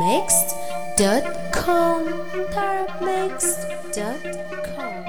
darabmixed.com darabmixed.com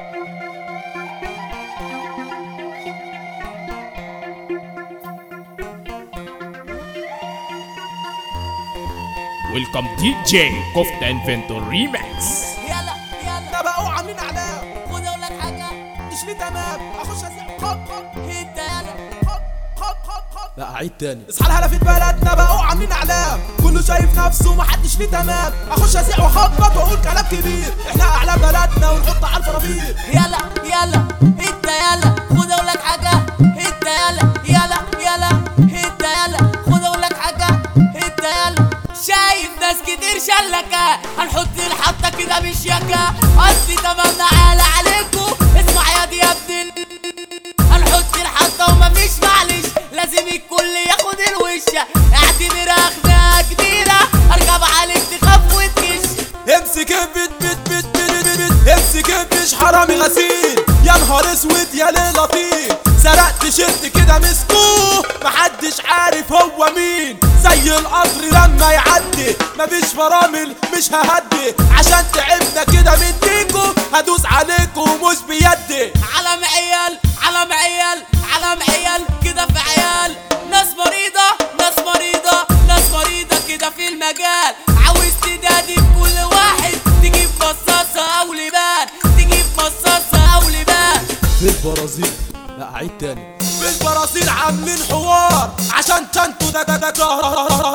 ويلكم دي جي كفتا انفنتور ريماكس يلا يلا انا بقوا عاملين اعلام خد اقول لك حاجه مش ليه تمام اخش ازيع خب خب انت يلا خب خب خب خب لا اعيد تاني اصحى الهلا في بلدنا بقوا عاملين اعلام كله شايف نفسه محدش ليه تمام اخش ازيع واخبط واقول كلام كبير احنا اعلى بلدنا ونحط على الفرافير يلا يلا انت يلا خد اقول لك حاجه انت يلا يلا يلا انت يلا خد اقول لك حاجه انت يلا شايف ناس كتير شلكة هنحط الحطة كده بالشياكة قصدي تمامنا عالة عليكم اسمع يا دي يا ابن ال- هنحط الحطة ومفيش معلش لازم الكل ياخد الوشة اعتبرها خناقة كبيرة اركب عليك تخاف وتكش امسك بت بت بت بت بت امسك مش حرامي غسيل يا نهار اسود يا ليل لطيف سرقت شرت كده مسكوه محدش عارف هو مين زي القطر لما يعدي مفيش فرامل مش ههدي عشان تعبنا كده منيكو هدوس عليكم مش بيدي علم عيال علم عيال علم عيال كده في عيال ناس مريضة ناس مريضة ناس مريضة كده في المجال عاوز تدادي بكل واحد تجيب مصاصة أو لبان تجيب مصاصة أو لبان في البرازيل لا اعيد تاني في البرازيل عاملين حوار عشان تنتو ده ده ده ده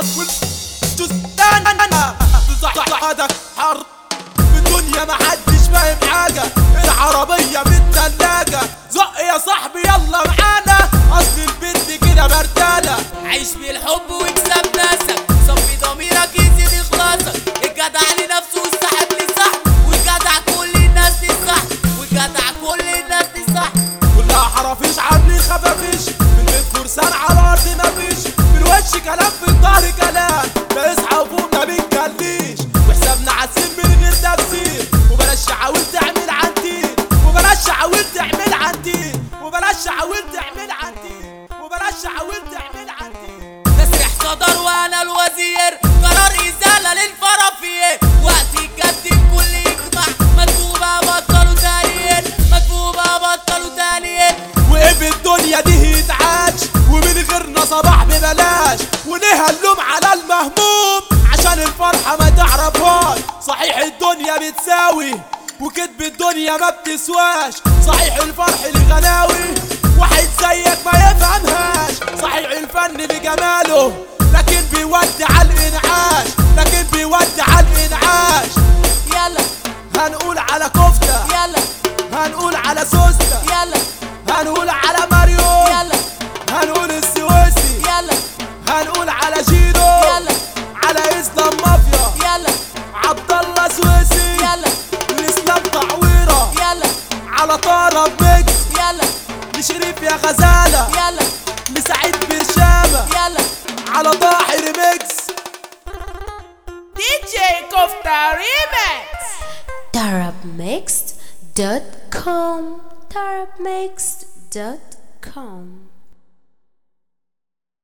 صحتك حر في الدنيا محدش فاهم حاجة العربية بالتلاجة زق يا صاحبي يلا معانا اصل البنت كده بردانة عيش بالحب واكسب ناسك صفي ضميرك يزيد اخلاصك الجدع لنفسه والصاحب لصاحبه والجدع كل الناس لصاحبه والجدع كل الناس لصاحبه كلها حرافيش عاملين خفافيش من بيت فرسان على الارض مفيش من وش كلام في الظهر كلام لا يصحى وفوق ما بنكليش وحسابنا عالسين من غير تفسير وبلاش حاول تعمل عندي وبلاش حاول تعمل عندي وبلاش حاول تعمل عندي وبلاش حاول تعمل عندي تسريح صدر وانا الوزير قرار ازاله للفرافير وقت الجد الكل يجمع مكتوبه بطلوا تانيين مكتوبه بطلوا تانيين وايه في الدنيا دي يتعاش ومن غيرنا صباح ببلاش وليها اللوم على المهموم عشان الفرحة ما تعرفهاش صحيح الدنيا بتساوي وكدب الدنيا ما بتسواش صحيح الفرح الغناوي واحد زيك ما يفهمهاش صحيح الفن بجماله لكن بيودع الانعاش لكن بيودع الانعاش يلا هنقول على كفتة يلا هنقول على سوستة يلا هنقول على ماريو يلا هنقول السويسي يلا هنقول على جيرو يلا على اسلام مافيا يلا عبد الله سويسي يلا الاسلام تعويره يلا على طرب ميكس يلا لشريف يا غزاله يلا لسعيد بشامه يلا على طاحر ميكس دي جي كفته ريمكس darabmixed.com darabmixed.com